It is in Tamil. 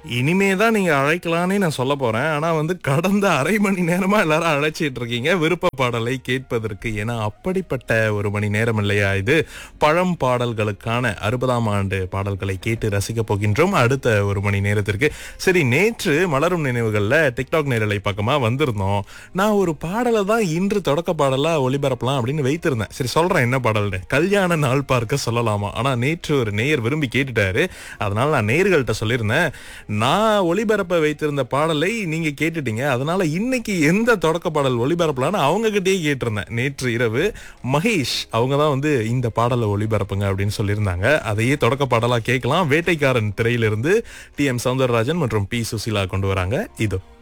இனிமே தான் நீங்க அழைக்கலாம்னே நான் சொல்ல போறேன் ஆனா வந்து கடந்த அரை மணி நேரமா எல்லாரும் அழைச்சிட்டு இருக்கீங்க விருப்ப பாடலை கேட்பதற்கு ஏன்னா அப்படிப்பட்ட ஒரு மணி நேரம் இல்லையா இது பழம் பாடல்களுக்கான அறுபதாம் ஆண்டு பாடல்களை கேட்டு ரசிக்க போகின்றோம் அடுத்த ஒரு மணி நேரத்திற்கு சரி நேற்று மலரும் நினைவுகள்ல டிக்டாக் நேரலை பக்கமா வந்திருந்தோம் நான் ஒரு பாடலை தான் இன்று தொடக்க பாடலா ஒளிபரப்பலாம் அப்படின்னு வைத்திருந்தேன் சரி சொல்றேன் என்ன பாடல்னு கல்யாண நாள் பார்க்க சொல்லலாமா ஆனா நேற்று ஒரு நேயர் விரும்பி கேட்டுட்டாரு அதனால நான் நேயர்கள்ட்ட சொல்லியிருந்தேன் நான் ஒளிபரப்ப வைத்திருந்த பாடலை நீங்க கேட்டுட்டீங்க அதனால இன்னைக்கு எந்த தொடக்க பாடல் ஒளிபரப்பலான்னு அவங்க கிட்டயே கேட்டிருந்தேன் நேற்று இரவு மகேஷ் அவங்க தான் வந்து இந்த பாடலை ஒளிபரப்புங்க அப்படின்னு சொல்லியிருந்தாங்க அதையே தொடக்க பாடலா கேட்கலாம் வேட்டைக்காரன் திரையிலிருந்து டி எம் சௌந்தரராஜன் மற்றும் பி சுசீலா கொண்டு வராங்க இதோ